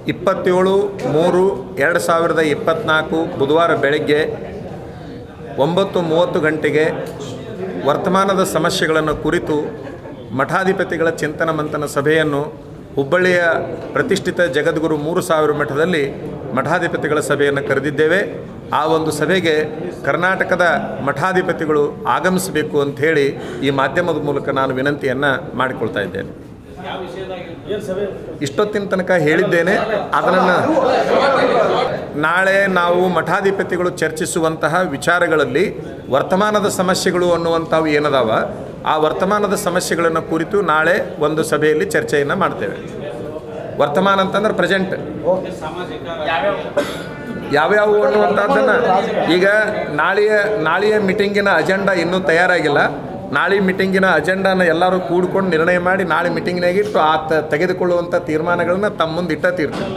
ಇಪ್ಪತ್ತೇಳು ಮೂರು ಎರಡು ಸಾವಿರದ ಇಪ್ಪತ್ತ್ನಾಲ್ಕು ಬುಧವಾರ ಬೆಳಗ್ಗೆ ಒಂಬತ್ತು ಮೂವತ್ತು ಗಂಟೆಗೆ ವರ್ತಮಾನದ ಸಮಸ್ಯೆಗಳನ್ನು ಕುರಿತು ಮಠಾಧಿಪತಿಗಳ ಚಿಂತನ ಮಂಥನ ಸಭೆಯನ್ನು ಹುಬ್ಬಳ್ಳಿಯ ಪ್ರತಿಷ್ಠಿತ ಜಗದ್ಗುರು ಮೂರು ಸಾವಿರ ಮಠದಲ್ಲಿ ಮಠಾಧಿಪತಿಗಳ ಸಭೆಯನ್ನು ಕರೆದಿದ್ದೇವೆ ಆ ಒಂದು ಸಭೆಗೆ ಕರ್ನಾಟಕದ ಮಠಾಧಿಪತಿಗಳು ಆಗಮಿಸಬೇಕು ಅಂತ ಹೇಳಿ ಈ ಮಾಧ್ಯಮದ ಮೂಲಕ ನಾನು ವಿನಂತಿಯನ್ನು ಮಾಡಿಕೊಳ್ತಾ ಇದ್ದೇನೆ ಇಷ್ಟೊತ್ತಿನ ತನಕ ಹೇಳಿದ್ದೇನೆ ಅದನ್ನು ನಾಳೆ ನಾವು ಮಠಾಧಿಪತಿಗಳು ಚರ್ಚಿಸುವಂತಹ ವಿಚಾರಗಳಲ್ಲಿ ವರ್ತಮಾನದ ಸಮಸ್ಯೆಗಳು ಅನ್ನುವಂಥವು ಏನದಾವ ಆ ವರ್ತಮಾನದ ಸಮಸ್ಯೆಗಳನ್ನು ಕುರಿತು ನಾಳೆ ಒಂದು ಸಭೆಯಲ್ಲಿ ಚರ್ಚೆಯನ್ನು ಮಾಡ್ತೇವೆ ವರ್ತಮಾನ ಅಂತಂದ್ರೆ ಪ್ರೆಸೆಂಟ್ ಯಾವ್ಯಾವು ಅನ್ನುವಂಥದ್ದನ್ನು ಈಗ ನಾಳೆಯ ನಾಳೆಯ ಮೀಟಿಂಗಿನ ಅಜೆಂಡಾ ಇನ್ನೂ ತಯಾರಾಗಿಲ್ಲ ನಾಳೆ ಮೀಟಿಂಗಿನ ಅಜೆಂಡಾನ ಎಲ್ಲರೂ ಕೂಡ್ಕೊಂಡು ನಿರ್ಣಯ ಮಾಡಿ ನಾಳೆ ಮೀಟಿಂಗ್ನಾಗ ಇಟ್ಟು ಆ ತ- ತೆಗೆದುಕೊಳ್ಳುವಂಥ ತೀರ್ಮಾನಗಳನ್ನ ತಮ್ಮ ಮುಂದೆ ಇಟ್ಟ ತೀರ್ತೀವಿ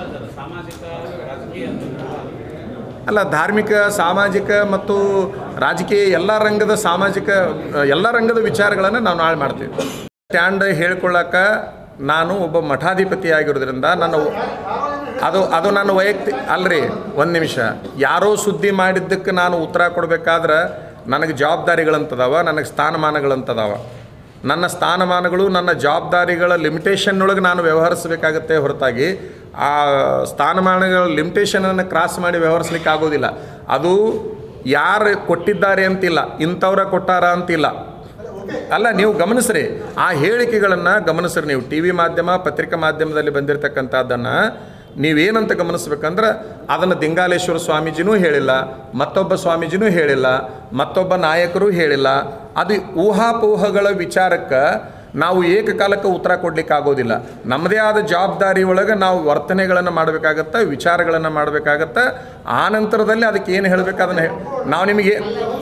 ಅಲ್ಲ ಧಾರ್ಮಿಕ ಸಾಮಾಜಿಕ ಮತ್ತು ರಾಜಕೀಯ ಎಲ್ಲ ರಂಗದ ಸಾಮಾಜಿಕ ಎಲ್ಲ ರಂಗದ ವಿಚಾರಗಳನ್ನು ನಾವು ನಾಳೆ ಮಾಡ್ತೀವಿ ಸ್ಟ್ಯಾಂಡ್ ಹೇಳ್ಕೊಳ್ಳೋಕ ನಾನು ಒಬ್ಬ ಮಠಾಧಿಪತಿ ಆಗಿರೋದ್ರಿಂದ ನನ್ನ ಅದು ಅದು ನನ್ನ ವೈಯಕ್ತಿಕ ಅಲ್ರಿ ಒಂದು ನಿಮಿಷ ಯಾರೋ ಸುದ್ದಿ ಮಾಡಿದ್ದಕ್ಕೆ ನಾನು ಉತ್ತರ ಕೊಡಬೇಕಾದ್ರೆ ನನಗೆ ಜವಾಬ್ದಾರಿಗಳಂತದಾವ ನನಗೆ ಸ್ಥಾನಮಾನಗಳಂತದಾವ ನನ್ನ ಸ್ಥಾನಮಾನಗಳು ನನ್ನ ಜವಾಬ್ದಾರಿಗಳ ಲಿಮಿಟೇಷನ್ನೊಳಗೆ ನಾನು ವ್ಯವಹರಿಸಬೇಕಾಗತ್ತೆ ಹೊರತಾಗಿ ಆ ಸ್ಥಾನಮಾನಗಳ ಲಿಮಿಟೇಷನನ್ನು ಕ್ರಾಸ್ ಮಾಡಿ ವ್ಯವಹರಿಸ್ಲಿಕ್ಕೆ ಆಗೋದಿಲ್ಲ ಅದು ಯಾರು ಕೊಟ್ಟಿದ್ದಾರೆ ಅಂತಿಲ್ಲ ಇಂಥವ್ರ ಕೊಟ್ಟಾರ ಅಂತಿಲ್ಲ ಅಲ್ಲ ನೀವು ಗಮನಿಸ್ರಿ ಆ ಹೇಳಿಕೆಗಳನ್ನು ಗಮನಿಸ್ರಿ ನೀವು ಟಿ ವಿ ಮಾಧ್ಯಮ ಪತ್ರಿಕಾ ಮಾಧ್ಯಮದಲ್ಲಿ ಬಂದಿರತಕ್ಕಂಥದ್ದನ್ನು ನೀವೇನಂತ ಗಮನಿಸ್ಬೇಕಂದ್ರೆ ಅದನ್ನು ದಿಂಗಾಲೇಶ್ವರ ಸ್ವಾಮೀಜಿನೂ ಹೇಳಿಲ್ಲ ಮತ್ತೊಬ್ಬ ಸ್ವಾಮೀಜಿನೂ ಹೇಳಿಲ್ಲ ಮತ್ತೊಬ್ಬ ನಾಯಕರು ಹೇಳಿಲ್ಲ ಅದು ಊಹಾಪೋಹಗಳ ವಿಚಾರಕ್ಕೆ ನಾವು ಏಕಕಾಲಕ್ಕೆ ಉತ್ತರ ಕೊಡ್ಲಿಕ್ಕೆ ಆಗೋದಿಲ್ಲ ನಮ್ಮದೇ ಆದ ಜವಾಬ್ದಾರಿ ಒಳಗೆ ನಾವು ವರ್ತನೆಗಳನ್ನು ಮಾಡಬೇಕಾಗತ್ತೆ ವಿಚಾರಗಳನ್ನು ಮಾಡಬೇಕಾಗತ್ತೆ ಆ ನಂತರದಲ್ಲಿ ಅದಕ್ಕೆ ಏನು ಹೇಳಬೇಕು ಅದನ್ನು ಹೇ- ನಾವು ನಿಮಗೆ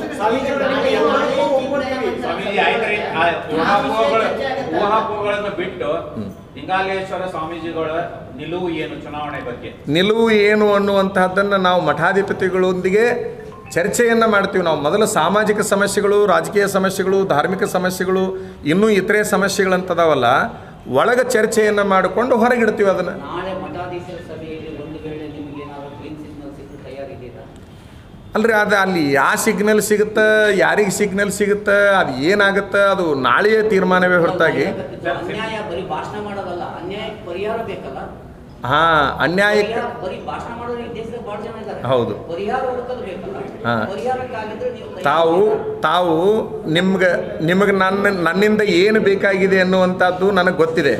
ಸ್ವಾಮೀಜಿ ಆಯ್ತ್ರಿ ಆ ಊಹಾಪೋಹಗಳ ಊಹಾಪೋಹಗಳನ್ನು ಬಿಟ್ಟು ಲಿಂಗಾಲೇಶ್ವರ ಸ್ವಾಮೀಜಿಗಳ ನಿಲುವು ಏನು ಚುನಾವಣೆ ಬಗ್ಗೆ ನಿಲುವು ಏನು ಅನ್ನುವಂತಹದ್ದನ್ನು ನಾವು ಮಠಾಧಿಪತಿಗಳೊಂದಿಗೆ ಚರ್ಚೆಯನ್ನು ಮಾಡ್ತೀವಿ ನಾವು ಮೊದಲು ಸಾಮಾಜಿಕ ಸಮಸ್ಯೆಗಳು ರಾಜಕೀಯ ಸಮಸ್ಯೆಗಳು ಧಾರ್ಮಿಕ ಸಮಸ್ಯೆಗಳು ಇನ್ನೂ ಇತರೆ ಸಮಸ್ಯೆಗಳಂತದಾವಲ್ಲ ಒಳಗೆ ಚರ್ಚೆಯನ್ನು ಮಾಡಿಕೊಂಡು ಹೊರಗಿಡ್ತೀವಿ ಅದನ್ನು ನಾಳೆ ಮಠಾಧೀಶರ ಸಭೆಯಲ್ಲಿ ಒಂದು ವೇಳೆ ನಿಮಗೆ ಏನಾದ್ರು ಗ್ರೀನ್ ಸಿಗ್ನಲ್ ಸಿಕ್ಕರೆ ತಯಾರಿದ್ದೀರಾ ಅಲ್ರಿ ಅದು ಅಲ್ಲಿ ಯಾವ ಸಿಗ್ನಲ್ ಸಿಗುತ್ತೆ ಯಾರಿಗೆ ಸಿಗ್ನಲ್ ಸಿಗುತ್ತೆ ಅದು ಏನಾಗುತ್ತೆ ಅದು ನಾಳೆಯ ತೀರ್ಮಾನವೇ ಹೊರತಾಗಿ ಅನ್ಯಾಯ ಬರೀ ಭಾಷಣ ಮಾಡೋದಲ್ಲ ಅನ್ಯಾಯಕ್ಕೆ ಪರಿಹಾರ ಬೇಕಲ್ಲ ಹಾಂ ಅನ್ಯಾಯಕ್ಕೆ ಪರಿಹಾರ- ಬರೀ ಭಾಷಣ ಮಾಡೋರು ಈ ದೇಶದಲ್ಲಿ ಬಹಳ ಜನ ಇದ್ದಾರೆ ಹೌದು. ಪರಿಹಾರ ಹುಡುಕಲು ಬೇಕಲ್ಲ ಹಾ. ಪರಿಹಾರಕ್ಕಾಗಿದ್ರೆ ನೀವು ತಯಾರಿ- ತಾವು ತಾವು ನಿಮ್ಗೆ ನಿಮಗೆ ನನ್ನ ನನ್ನಿಂದ ಏನು ಬೇಕಾಗಿದೆ ಅನ್ನುವಂಥದ್ದು ನನಗೆ ಗೊತ್ತಿದೆ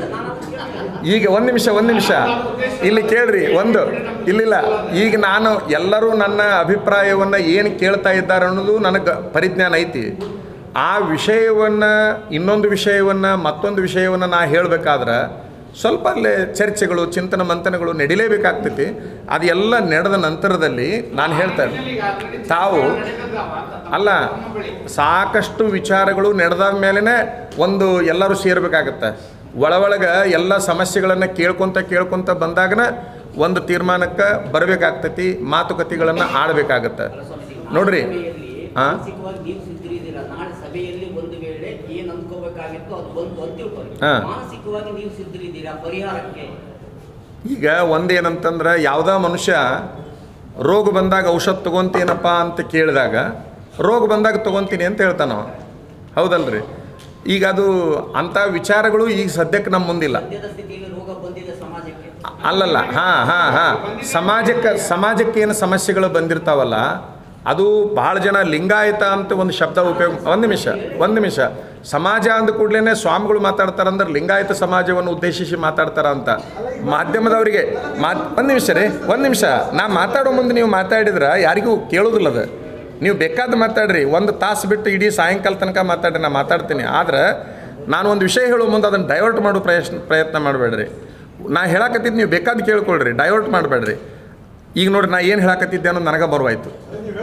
ಈಗ ಒಂದು ನಿಮಿಷ ಒಂದು ನಿಮಿಷ ಇಲ್ಲಿ ಕೇಳ್ರಿ ಒಂದು ಇಲ್ಲಿಲ್ಲ ಈಗ ನಾನು ಎಲ್ಲರೂ ನನ್ನ ಅಭಿಪ್ರಾಯವನ್ನು ಏನು ಕೇಳ್ತಾ ಇದ್ದಾರೆ ಅನ್ನೋದು ನನಗೆ ಪರಿಜ್ಞಾನ ಐತಿ ಆ ವಿಷಯವನ್ನು ಇನ್ನೊಂದು ವಿಷಯವನ್ನು ಮತ್ತೊಂದು ವಿಷಯವನ್ನು ನಾ ಹೇಳಬೇಕಾದ್ರೆ ಸ್ವಲ್ಪ ಅಲ್ಲೇ ಚರ್ಚೆಗಳು ಚಿಂತನ ಮಂಥನಗಳು ನಡಿಲೇಬೇಕಾಗ್ತೈತಿ ಅದೆಲ್ಲ ನಡೆದ ನಂತರದಲ್ಲಿ ನಾನು ಹೇಳ್ತಾ ಇದ್ದೀನಿ ತಾವು ಅಲ್ಲ ಸಾಕಷ್ಟು ವಿಚಾರಗಳು ನಡೆದ ಮೇಲೇ ಒಂದು ಎಲ್ಲರೂ ಸೇರ್ಬೇಕಾಗತ್ತೆ ಒಳ ಒಳಗೆ ಎಲ್ಲ ಸಮಸ್ಯೆಗಳನ್ನು ಕೇಳ್ಕೊತ ಕೇಳ್ಕೊತ ಬಂದಾಗನ ಒಂದು ತೀರ್ಮಾನಕ್ಕೆ ಬರಬೇಕಾಗ್ತೈತಿ ಮಾತುಕತೆಗಳನ್ನು ಆಡಬೇಕಾಗತ್ತೆ ನೋಡ್ರಿ ಸಭೆಯಲ್ಲಿ ಹಾ? ಮಾನಸಿಕವಾಗಿ ನೀವು ಸಿದ್ಧರಿದ್ದೀರಾ ನಾಳೆ ಸಭೆಯಲ್ಲಿ ಒಂದು ವೇಳೆ ಏನ್ ಅಂದ್ಕೋಬೇಕಾಗಿತ್ತು ಅದು ಬಂತು ಅಂತ ತಿಳ್ಕೊಳ್ಳಿ ಹಾ. ಮಾನಸಿಕವಾಗಿ ನೀವು ಸಿದ್ಧರಿದ್ದೀರಾ ಪರಿಹಾರಕ್ಕೆ ಈಗ ಒಂದೇನಂತಂದ್ರೆ ಯಾವುದೋ ಮನುಷ್ಯ ರೋಗ ಬಂದಾಗ ಔಷಧ ತೊಗೊಂತೀನಪ್ಪ ಅಂತ ಕೇಳಿದಾಗ ರೋಗ ಬಂದಾಗ ತೊಗೊತೀನಿ ಅಂತ ಹೇಳ್ತಾನ ಅವ. ಹೌದಲ್ರಿ ಈಗ ಅದು ಅಂಥ ವಿಚಾರಗಳು ಈಗ ಸದ್ಯಕ್ಕೆ ನಮ್ಮ ಮುಂದಿಲ್ಲ ಸದ್ಯದ ಸ್ಥಿತಿಯಲ್ಲಿ ರೋಗ ಬಂದಿದೆ ಸಮಾಜಕ್ಕೆ ಅಲ್ಲಲ್ಲ ಹಾಂ ಹಾಂ ಹಾಂ ಸಮಾಜಕ್ಕೆ ಸಮಾಜಕ್ಕೆ ಏನು ಸಮಸ್ಯೆಗಳು ಬಂದಿರ್ತಾವಲ್ಲ ಅದು ಭಾಳ ಜನ ಲಿಂಗಾಯತ ಅಂತ ಒಂದು ಶಬ್ದ ಉಪಯೋಗ ಒಂದು ನಿಮಿಷ ಒಂದು ನಿಮಿಷ ಸಮಾಜ ಅಂದ ಕೂಡಲೇ ಸ್ವಾಮಿಗಳು ಮಾತಾಡ್ತಾರಂದ್ರೆ ಲಿಂಗಾಯತ ಸಮಾಜವನ್ನು ಉದ್ದೇಶಿಸಿ ಮಾತಾಡ್ತಾರ ಅಂತ ಮಾಧ್ಯಮದವರಿಗೆ ಮಾತ್ ಒಂದು ನಿಮಿಷ ರೀ ಒಂದು ನಿಮಿಷ ನಾ ಮಾತಾಡೋ ಮುಂದೆ ನೀವು ಮಾತಾಡಿದ್ರೆ ಯಾರಿಗೂ ಕೇಳೋದಿಲ್ಲ ಅದು ನೀವು ಬೇಕಾದ ಮಾತಾಡ್ರಿ ಒಂದು ತಾಸು ಬಿಟ್ಟು ಇಡೀ ಸಾಯಂಕಾಲ ತನಕ ಮಾತಾಡ್ರಿ ನಾ ಮಾತಾಡ್ತೀನಿ ಆದ್ರೆ ನಾನು ಒಂದು ವಿಷಯ ಹೇಳೋ ಮುಂದೆ ಅದನ್ನು ಡೈವರ್ಟ್ ಮಾಡೋ ಪ್ರಯತ್ನ ಪ್ರಯತ್ನ ಮಾಡಬೇಡ್ರಿ ನಾ ಹೇಳಕತ್ತಿದ್ದು ನೀವು ಬೇಕಾದ ಕೇಳ್ಕೊಳ್ರಿ ಡೈವರ್ಟ್ ಮಾಡಬೇಡ್ರಿ ಈಗ ನೋಡ್ರಿ ನಾ ಏನು ಹೇಳಕತ್ತಿದ್ದೆ ಅನ್ನೋದು ನನಗೆ ಬರುವಾಯ್ತು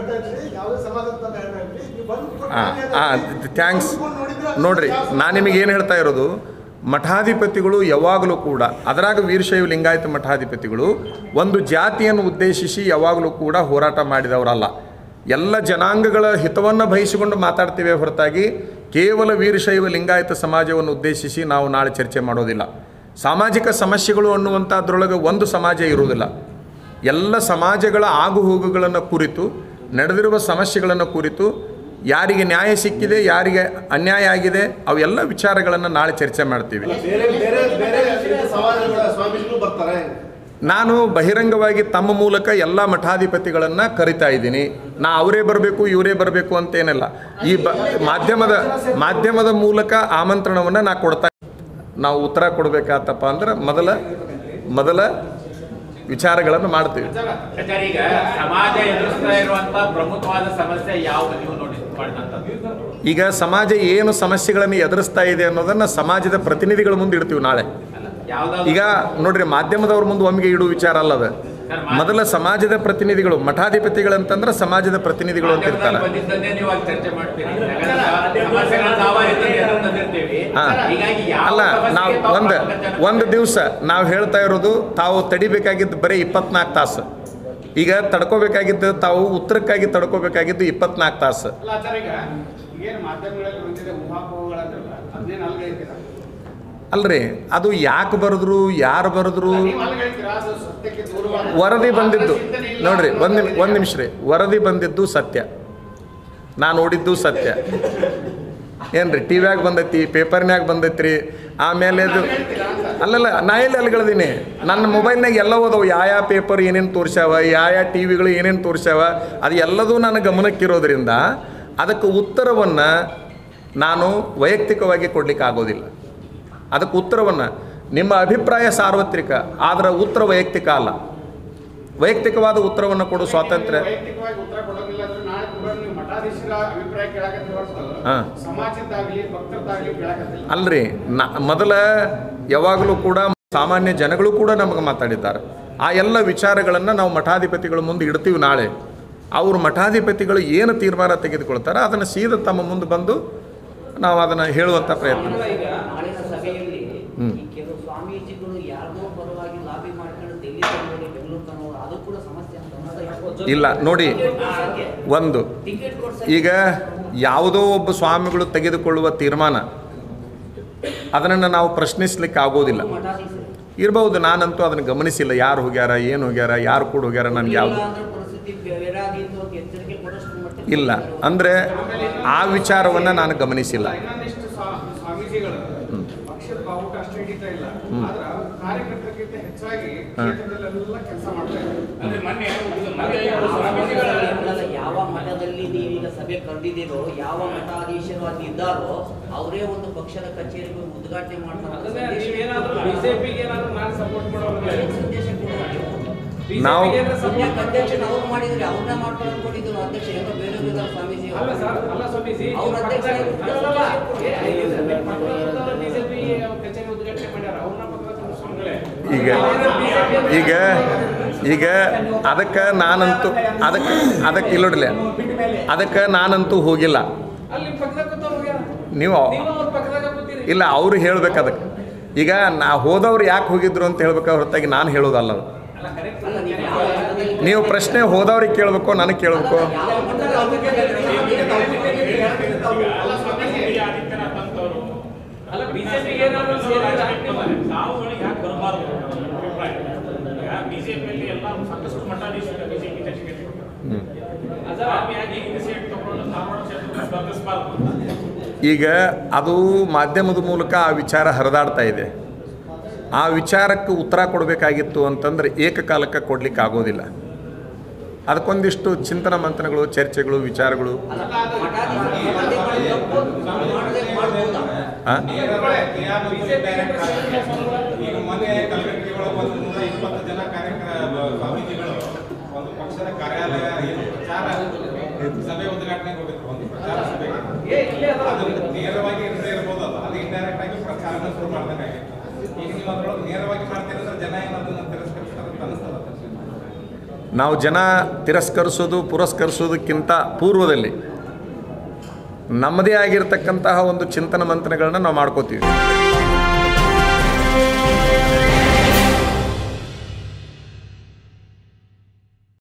ಹಾಂ ಹಾಂ ಥ್ಯಾಂಕ್ಸ್ ನೋಡ್ರಿ ನಾನು ನಿಮಗೆ ಏನು ಹೇಳ್ತಾ ಇರೋದು ಮಠಾಧಿಪತಿಗಳು ಯಾವಾಗಲೂ ಕೂಡ ಅದರಾಗ ವೀರಶೈವ ಲಿಂಗಾಯತ ಮಠಾಧಿಪತಿಗಳು ಒಂದು ಜಾತಿಯನ್ನು ಉದ್ದೇಶಿಸಿ ಯಾವಾಗಲೂ ಕೂಡ ಹೋರಾಟ ಮಾಡಿದವರಲ್ಲ ಎಲ್ಲ ಜನಾಂಗಗಳ ಹಿತವನ್ನು ಬಯಸಿಕೊಂಡು ಮಾತಾಡ್ತೀವಿ ಹೊರತಾಗಿ ಕೇವಲ ವೀರಶೈವ ಲಿಂಗಾಯತ ಸಮಾಜವನ್ನು ಉದ್ದೇಶಿಸಿ ನಾವು ನಾಳೆ ಚರ್ಚೆ ಮಾಡೋದಿಲ್ಲ ಸಾಮಾಜಿಕ ಸಮಸ್ಯೆಗಳು ಅನ್ನುವಂಥದ್ರೊಳಗೆ ಒಂದು ಸಮಾಜ ಇರುವುದಿಲ್ಲ ಎಲ್ಲ ಸಮಾಜಗಳ ಆಗುಹೋಗುಗಳನ್ನು ಕುರಿತು ನಡೆದಿರುವ ಸಮಸ್ಯೆಗಳನ್ನು ಕುರಿತು ಯಾರಿಗೆ ನ್ಯಾಯ ಸಿಕ್ಕಿದೆ ಯಾರಿಗೆ ಅನ್ಯಾಯ ಆಗಿದೆ ಅವೆಲ್ಲ ವಿಚಾರಗಳನ್ನು ನಾಳೆ ಚರ್ಚೆ ಮಾಡ್ತೀವಿ ಬೇರೆ ಬೇರೆ ಬೇರೆ ಸಮಾಜಗಳ ಸ್ವಾಮೀಜಿಗಳು ಬರ್ತಾರೆ ನಾನು ಬಹಿರಂಗವಾಗಿ ತಮ್ಮ ಮೂಲಕ ಎಲ್ಲ ಮಠಾಧಿಪತಿಗಳನ್ನು ಕರಿತಾ ಇದ್ದೀನಿ ನಾ ಅವರೇ ಬರಬೇಕು ಇವರೇ ಬರಬೇಕು ಅಂತೇನಿಲ್ಲ ಈ ಬ ಮಾಧ್ಯಮದ ಮಾಧ್ಯಮದ ಮೂಲಕ ಆಮಂತ್ರಣವನ್ನು ನಾ ಕೊಡ್ತಾ ನಾವು ಉತ್ತರ ಕೊಡಬೇಕಾತಪ್ಪ ಅಂದ್ರೆ ಮೊದಲ ಮೊದಲ ವಿಚಾರಗಳನ್ನು ಮಾಡ್ತೀವಿ ಸರ್, ಈಗ ಸಮಾಜ ಎದುರಿಸ್ತಾ ಇರುವಂತ ಪ್ರಮುಖವಾದ ಸಮಸ್ಯೆ ಯಾವ್ದು ನೀವು ನೋಡಿ ಮಾಡಿದಂಥದ್ದು ಈಗ ಸಮಾಜ ಏನು ಸಮಸ್ಯೆಗಳನ್ನು ಎದುರಿಸ್ತಾ ಇದೆ ಅನ್ನೋದನ್ನು ಸಮಾಜದ ಪ್ರತಿನಿಧಿಗಳ ಮುಂದೆ ಇಡ್ತೀವಿ ನಾಳೆ ಅಲ್ಲ ಯಾವ್ದಾದ್ರು ಈಗ ನೋಡ್ರಿ ಮಾಧ್ಯಮದವ್ರ ಮುಂದೆ ಒಮ್ಮೆಗೆ ಇಡುವ ವಿಚಾರ ಅಲ್ಲ ಅದು ಮೊದಲ ಸಮಾಜದ ಪ್ರತಿನಿಧಿಗಳು ಮಠಾಧಿಪತಿಗಳಂತಂದ್ರೆ ಸಮಾಜದ ಪ್ರತಿನಿಧಿಗಳು ಅಂತ ಇರ್ತಾರೆ ಬಂದಿದ್ದನ್ನೇ ನೀವು ಅಲ್ಲಿ ಚರ್ಚೆ ಮಾಡ್ತೀರಿ ಯಾಕಂದ್ರೆ ಸಮಸ್ಯೆಗಳನ್ನ ನಾವೇ ಎದುರು ತಂದಿರ್ತೀವಿ ಹಾ. ಹೀಗಾಗಿ ಯಾವ ಅಲ್ಲ ನಾವು ಸಮಸ್ಯೆಗೆ ತಾವು ಒಂದು ಪ್ರಾಮುಖ್ಯತೆಯನ್ನು ಒಂದು ದಿವಸ ನಾವು ಹೇಳ್ತಾ ಇರೋದು ತಾವು ತಡಿಬೇಕಾಗಿದ್ದು ಬರೀ ಇಪ್ಪತ್ನಾಲ್ಕು ತಾಸು ಈಗ ತಡ್ಕೋಬೇಕಾಗಿದ್ದು ತಾವು ಉತ್ತರಕ್ಕಾಗಿ ತಡ್ಕೋಬೇಕಾಗಿದ್ದು ಇಪ್ಪತ್ನಾಲ್ಕು ತಾಸು ಅಲ್ಲ ಆಚಾರ್ಯ ಈಗ ಏನು ಮಾಧ್ಯಮಗಳಲ್ಲಿ ಬಂದಿದೆ ಊಹಾಪೋಹಗಳಂತೆಲ್ಲ ಅದನ್ನೇನು ಅಲ್ಗೈತೀರಾ ಅಲ್ರಿ ಅದು ಯಾಕೆ ಬರೆದ್ರು ಯಾರು ಬರೆದ್ರು ನೀವು ಅಲ್ಗೈತೀರಾ ಅದು ಸತ್ಯಕ್ಕೆ ದೂರವಾದ ವರದಿ ಬಂದಿದ್ದು ಚಿಂತನೆ ಇಲ್ಲ. ನೋಡ್ರಿ ಒಂದು ನಿಮ್ ಒಂದು ನಿಮಿಷ ರೀ ವರದಿ ಬಂದಿದ್ದು ಸತ್ಯ ನಾ ನೋಡಿದ್ದು ಸತ್ಯ ಏನ್ರಿ ಟಿ ವ್ಯಾಗ ಬಂದೈತಿ ಪೇಪರ್ನ್ಯಾಗ ಬಂದೈತ್ರಿ ಆಮೇಲೆ ಅದು ಅಲ್ಲಲ್ಲ ನಾ ಎಲ್ಲಿ ಅಲ್ಗಳದೀನಿ ನನ್ನ ಮೊಬೈಲ್ನಾಗ ಎಲ್ಲ ಓದವು ಯಾವ ಪೇಪರ್ ಏನೇನು ತೋರ್ಸ್ಯಾವ ಯಾವ ಟಿ ವಿಗಳು ಏನೇನು ತೋರ್ಸ್ಯಾವ ಅದು ಎಲ್ಲದೂ ನನ್ನ ಗಮನಕ್ಕಿರೋದ್ರಿಂದ ಅದಕ್ಕೆ ಉತ್ತರವನ್ನು ನಾನು ವೈಯಕ್ತಿಕವಾಗಿ ಕೊಡ್ಲಿಕ್ಕೆ ಆಗೋದಿಲ್ಲ ಅದಕ್ಕೆ ಉತ್ತರವನ್ನು ನಿಮ್ಮ ಅಭಿಪ್ರಾಯ ಸಾರ್ವತ್ರಿಕ ಆದರೆ ಉತ್ತರ ವೈಯಕ್ತಿಕ ಅಲ್ಲ ವೈಯಕ್ತಿಕವಾದ ಉತ್ತರವನ್ನು ಕೊಡು ಸ್ವಾತಂತ್ರ್ಯ ವೈಯಕ್ತಿಕವಾಗಿ ಉತ್ತರ ಕೊಡೋದಿಲ್ಲ ಅಂದ್ರೆ ನಾಳೆ ಕೂಡ ನೀವು ಮಠಾಧೀಶರ ಅಭಿಪ್ರಾಯ ಕೇಳಕತ್ತಿ ಹೊರತು ಹಾ. ಸಮಾಜದ್ದಾಗ್ಲಿ ಭಕ್ತರದ್ದಾಗ್ಲಿ ಕೇಳಕತ್ತಿಲ್ಲ ಅಲ್ರಿ ನ ಮೊದಲ ಯಾವಾಗಲೂ ಕೂಡ ಸಾಮಾನ್ಯ ಜನಗಳು ಕೂಡ ನಮಗೆ ಮಾತಾಡಿದ್ದಾರೆ ಆ ಎಲ್ಲ ವಿಚಾರಗಳನ್ನು ನಾವು ಮಠಾಧಿಪತಿಗಳ ಮುಂದೆ ಇಡ್ತೀವಿ ನಾಳೆ ಅವರು ಮಠಾಧಿಪತಿಗಳು ಏನು ತೀರ್ಮಾನ ತೆಗೆದುಕೊಳ್ತಾರೆ ಅದನ್ನು ಸೀದಾ ತಮ್ಮ ಮುಂದೆ ಬಂದು ನಾವು ಅದನ್ನು ಹೇಳುವಂಥ ಪ್ರಯತ್ನ ನಾಳಿನ ಸಭೆಯಲ್ಲಿ ಹ್ಮ್. ಈ ಕೆಲವು ಸ್ವಾಮೀಜಿಗಳು ಯಾರಿಗೋ ಪರವಾಗಿ ಲಾಬಿ ಮಾಡ್ಕೊಂಡು ಡೆಲ್ಲಿ ತಗೊಂಡು ಬೆಂಗಳೂರು ತಗೊಂಡು ಅದು ಕೂಡ ಸಮಸ್ಯೆ ಅಂತ ಅನ್ಸುತ್ತೆ. ಇಲ್ಲ ನೋಡಿ ಟಿಕೆಟ್ ಕೊಡ್ಸಕ್ಕೆ, ಒಂದು ಟಿಕೆಟ್ ಕೊಡ್ಸಕ್ಕೆ ಈಗ ಯಾವುದೋ ಒಬ್ಬ ಸ್ವಾಮಿಗಳು ತೆಗೆದುಕೊಳ್ಳುವ ತೀರ್ಮಾನ ಅದನ್ನು ನಾವು ಪ್ರಶ್ನಿಸ್ಲಿಕ್ಕೆ ಆಗೋದಿಲ್ಲ ಮಠಾಧೀಶರು ಇರ್ಬೋದು ನಾನಂತೂ ಅದನ್ನು ಗಮನಿಸಿಲ್ಲ ಯಾರು ಹೋಗ್ಯಾರ ಏನು ಹೋಗ್ಯಾರ ಯಾರು ಕೂಡ ಹೋಗ್ಯಾರ ನನಗೆ ಇಲ್ಲ ಯಾವುದು ಅಂದ್ರೆ ಪರಿಸ್ಥಿತಿ ಬೇರೆ ಆಗಿತ್ತು ಅಂತ ಎಚ್ಚರಿಕೆ ಕೊಡೋಷ್ಟು ಮಟ್ಟಿಗೆ ಇಲ್ಲ ಅಂದರೆ ಆ ವಿಚಾರವನ್ನು ನಾನು ಗಮನಿಸಿಲ್ಲ ಇನ್ನೊಂದಿಷ್ಟು ಸ್ವಾ- ಸ್ವಾಮೀಜಿಗಳು ಪಕ್ಷದ ಬಾವುಟ ಅಷ್ಟು ಹಿಡಿತಾ ಇಲ್ಲ ಆದ್ರೆ ಅವ್ರ ಕಾರ್ಯಕರ್ತರಿಗಿಂತ ಹೆಚ್ಚಾಗಿ ಕ್ಷೇತ್ರದಲ್ಲೆಲ್ಲ ಕೆಲಸ ಮಾಡ್ತಾ ಇದ್ದಾರೆ ಅಂದ್ರೆ ಮೊನ್ನೆ ಅಲ್ಲ, ಯಾವ ಮಠದಲ್ಲಿ ನೀವೀಗ ಸಭೆ ಕರೆದಿದ್ದೀರೋ ಯಾವ ಮಠಾಧೀಶರು ಅಲ್ಲಿ ಇದ್ದಾರೋ ಅವರೇ ಒಂದು ಪಕ್ಷದ ಕಚೇರಿಗೆ ಉದ್ಘಾಟನೆ ಮಾಡ್ತಾರೆ ಬಿಜೆಪಿಗೆ ಏನಾದ್ರು ನಾನು ಸಪೋರ್ಟ್ ಮಾಡೋರು ಸಂದೇಶ ಕೊಡೋದು ನಾವು ಸದ್ಯಕ್ಕೆ ಅಧ್ಯಕ್ಷನ ಅವ್ರು ಮಾಡಿದ್ರೆ ಅವ್ರನ್ನ ಮಾಡ್ತಾರೆ ಅನ್ಕೊಂಡಿದ್ರು ಅಧ್ಯಕ್ಷ ಏನೋ ಬೇರೆ ಇದ್ದಾರೆ ಸ್ವಾಮೀಜಿ ಅಲ್ಲ ಸರ್ ಅಲ್ಲ ಸ್ವಾಮೀಜಿ ಅವ್ರ ಅಧ್ಯಕ್ಷ ಬಿಜೆಪಿ ಕಚೇರಿ ಉದ್ಘಾಟನೆ ಮಾಡ್ಯಾರ ಅವ್ರನ್ನ ಪಕ್ಕದ ಸ್ವಾಮಿಗಳೇ ಈಗ ಈಗ ಈಗ ಅದಕ್ಕೆ ನಾನಂತೂ ಅದಕ್ಕೆ ಅದಕ್ಕೆ ಇಲ್ಲೋಡ್ಲೆ ಅದಕ್ಕೆ ನಾನಂತೂ ಹೋಗಿಲ್ಲ ಅಲ್ಲಿ ಪಕ್ಕದಾಗ ಕೂತವ್ರು ಹೋಗ್ಯಾರ ನೀವು ನೀವು ಅವ್ರ ಪಕ್ಕದಾಗ ಕೂತೀರಿ ಇಲ್ಲ ಅವರು ಹೇಳ್ಬೇಕು ಅದಕ್ಕೆ ಈಗ ನಾ ಹೋದವ್ರು ಯಾಕೆ ಹೋಗಿದ್ರು ಅಂತ ಹೇಳ್ಬೇಕು ಹೊರತಾಗಿ ನಾನು ಹೇಳೋದಲ್ಲ ಅದು ಅಲ್ಲ ನೀವು ಯಾವ ಮಠದಲ್ಲಿ ನೀವು ಪ್ರಶ್ನೆ ಹೋದವ್ರಿಗೆ ಕೇಳಬೇಕು ನನಗೆ ಕೇಳಬೇಕು ಯಾವ ಮಠದಲ್ಲಿ ಅಲ್ಲ ಸ್ವಾಮೀಜಿ ಅಲ್ಲ ಬಿಜೆಪಿಗೆ ಏನಾದ್ರು ಸೇರಿದ್ರೆ ಹಾಕ್ತಿಲ್ಲ. ನಾವುಗಳಿಗೆ ಯಾಕೆ ಬರಬಾರದು ಅಭಿಪ್ರಾಯ ಈಗ ಬಿಜೆಪಿಯಲ್ಲಿ ಎಲ್ಲ ಸಾಕಷ್ಟು ಮಠಾಧೀಶರು ಬಿಜೆಪಿ ಟಿಕೆಟ್ ಸ್ವಾಮಿಯಾಗಿ ಈ ಸೀಟ್ ತಗೊಂಡು ಧಾರವಾಡ ಕ್ಷೇತ್ರದಲ್ಲಿ ಸ್ಪರ್ಧಿಸಬಾರ್ದು ಈಗ ಅದು ಮಾಧ್ಯಮದ ಮೂಲಕ ಆ ವಿಚಾರ ಹರಿದಾಡ್ತಾ ಇದೆ ಆ ವಿಚಾರಕ್ಕೆ ಉತ್ತರ ಕೊಡಬೇಕಾಗಿತ್ತು ಅಂತಂದ್ರೆ ಏಕಕಾಲಕ್ಕೆ ಕೊಡ್ಲಿಕ್ಕೆ ಆಗೋದಿಲ್ಲ ಅದಕ್ಕೊಂದಿಷ್ಟು ಚಿಂತನ ಮಂಥನಗಳು ಚರ್ಚೆಗಳು ವಿಚಾರಗಳು ಅಲ್ಲ ಮಠಾಧೀಶರು ಸ್ಪರ್ಧೆ ಮಾಡಿ ತಪ್ಪು ಮಾಡದೆ ಮಾಡ್ಬೋದಾ ಆ? ಈಗ ಮೊನ್ನೆ ಕಲಗಟ್ಟಿಗಳು ಒಂದು ನೂರ ಇಪ್ಪತ್ತು ಜನ ಕಾರ್ಯಕ್ರಮ ಸ್ವಾಮೀಜಿಗಳು ಒಂದು ಪಕ್ಷದ ಕಾರ್ಯಾಲಯ ಏನು ಪ್ರಚಾರ ಸಭೆ ಉದ್ಘಾಟನೆಗೆ ಹೋಗಿದ್ರು ಒಂದು ಪ್ರಚಾರ ಸಭೆಗೆ ಏ ಇಲ್ಲೇ ಅದ ಅದು ನೇರವಾಗಿ ಇರದೇ ಇರ್ಬೋದು ಅದು ಅದು ಇಂಡೈರೆಕ್ಟ್ ಆಗಿ ಪ್ರಚಾರನ ಶುರು ಮಾಡ್ಬೇಕಾಗಿತ್ತು ಈಗ ನೀವು ಅದ್ರೊಳಗೆ ನೇರವಾಗಿ ಮಾಡ್ತೀರಂದ್ರೆ ಜನ ಏನದನ್ನ ತಿರಸ್ಕರಿಸ್ತಾರೆ ಅಂತ ಅನಿಸ್ತದ ನಾವು ಜನ ತಿರಸ್ಕರಿಸೋದು ಪುರಸ್ಕರಿಸೋದಕ್ಕಿಂತ ಪೂರ್ವದಲ್ಲಿ ನಮ್ಮದೇ ಆಗಿರ್ತಕ್ಕಂತಹ ಒಂದು ಚಿಂತನ ಮಂಥನಗಳನ್ನ ನಾವು ಮಾಡ್ಕೋತೀವಿ